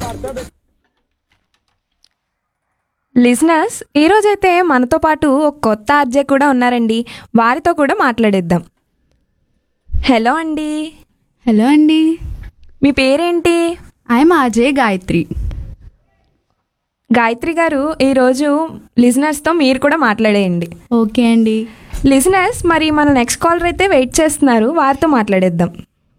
Listeners ఈరోజైతే మనతో పాటు ఒక కొత్త ఆర్జే కూడా ఉన్నారండి వారితో కూడా మాట్లాడేద్దాం హలో అండి హలో అండి మీ పేరేంటి ఐఎమ్ అజయ్ గాయత్రి గాయత్రి గారు ఈరోజు లిజనర్స్తో మీరు కూడా మాట్లాడేయండి ఓకే అండి లిజనర్స్ మరి మన నెక్స్ట్ కాలర్ అయితే వెయిట్ చేస్తున్నారు వారితో మాట్లాడేద్దాం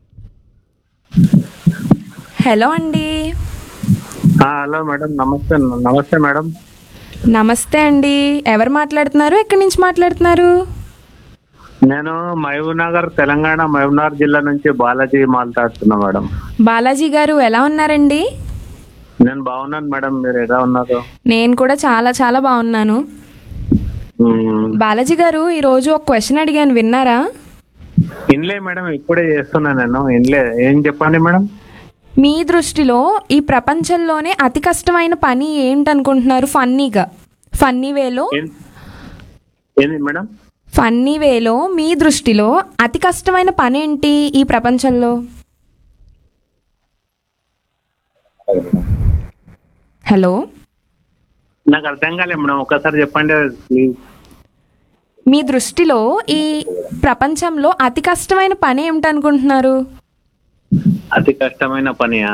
హలో అండి ఆ, హలో మేడం నమస్తే నమస్తే మేడం నమస్తే అండి ఎవరు మాట్లాడుతున్నారు ఎక్కడి నుంచి మాట్లాడుతున్నారు నేను మహబూబ్ నగర్ తెలంగాణ మహబూబ్ నగర్ జిల్లా నుంచి బాలాజీ మాట్లాడుతున్నా మేడం బాలాజీ గారు ఎలా ఉన్నారండి నేను బాగున్నాను మేడం మీరు ఎలా ఉన్నారు నేను కూడా చాలా చాలా బాగున్నాను మ్మ్. బాలాజీ గారు ఈరోజు ఒక క్వశ్చన్ అడిగాను విన్నారా ఇన్లే మేడం ఇప్పుడే చేస్తున్నా నేను ఇన్లే ఏం చెప్పండి మేడం మీ దృష్టిలో ఈ ప్రపంచంలోనే అతి కష్టమైన పని ఏంటనుకుంటున్నారు ఫన్నీగా ఫన్నీ వేలో ఏం- ఏంది మేడం ఫన్నీ వేలో మీ దృష్టిలో అతి కష్టమైన పని ఏంటి ఈ ప్రపంచంలో హలో నాకు అర్థం కాలేదు మేడం ఒక్కసారి చెప్పండి ప్లీజ్ మీ దృష్టిలో ఈ ప్రపంచంలో అతి కష్టమైన పని ఏమిటనుకుంటున్నారు అతి కష్టమైన పనియా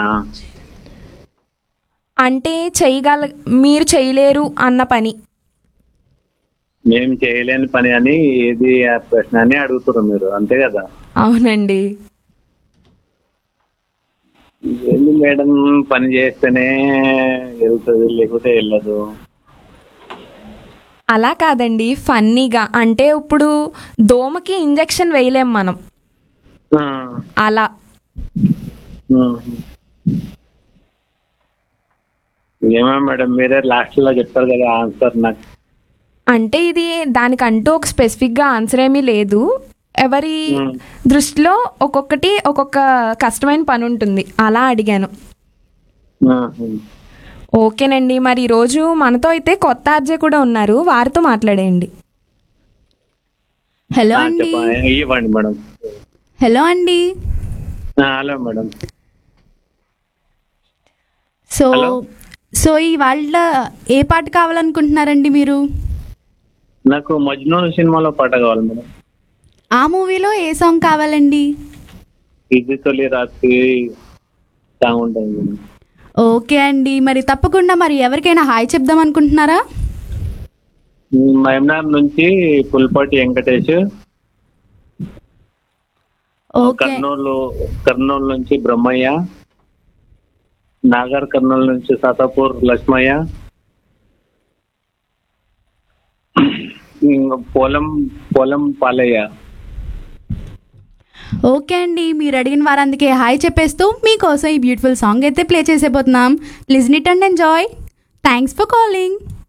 అంటే చేయగల మీరు చేయలేరు అన్న పని మేము చేయలేని పని అని ఏది ఆ ప్రశ్న అని అడుగుతున్నారు మీరు అంతే కదా అవునండి ఏంది మేడం పని చేస్తేనే వెళ్తుంది లేకపోతే వెళ్ళదు అలా కాదండి ఫన్నీగా అంటే ఇప్పుడు దోమకి ఇంజెక్షన్ వేయలేం మనం ఆ, అలా ఉమ్. ఏమో మేడం మీరే లాస్ట్ లో చెప్తారు కదా ఆన్సర్ నాకు అంటే ఇది దానికంటూ ఒక స్పెసిఫిక్గా ఆన్సర్ ఏమీ లేదు ఎవరి దృష్టిలో ఒక్కొక్కటి ఒక్కొక్క కష్టమైన పని ఉంటుంది అలా అడిగాను ఉమ్. ఓకేనండి మరి ఈరోజు మనతో అయితే కొత్త ఆర్జే కూడా ఉన్నారు వారితో మాట్లాడేయండి హలో ఆ, అండి చెప్పండి ఇవ్వండి మేడం హలో అండి ఆ, hello madam so hello. So ఇవాళ ఏ పాట కావాలనుకుంటున్నారండి మీరు నాకు మజ్నూన్ సినిమాలో పాట కావాలి మేడం ఆ మూవీలో ఏ సాంగ్ కావాలండి ఇది తొలి రాత్రి సాంగ్ ఉంటుంది మేడం ఓకే అండి మరి తప్పకుండా మరి ఎవరికైనా హాయ్ చెప్దాం అనుకుంటున్నారా మహమ్నార్ నుంచి పుల్పాటి వెంకటేష్ ఓకే కర్నూలు కర్నూలు నుంచి బ్రహ్మయ్య నాగర్ కర్నూలు నుంచి సాతాపూర్ లక్ష్మయ్య ఇంక పొలం పొలం పాలయ్య ఓకే అండి మీరు అడిగిన వారందుకే హాయ్ చెప్పేస్తూ మీకోసం ఈ బ్యూటిఫుల్ సాంగ్ అయితే ప్లే చేసేపోతున్నాం listen it and enjoy thanks for calling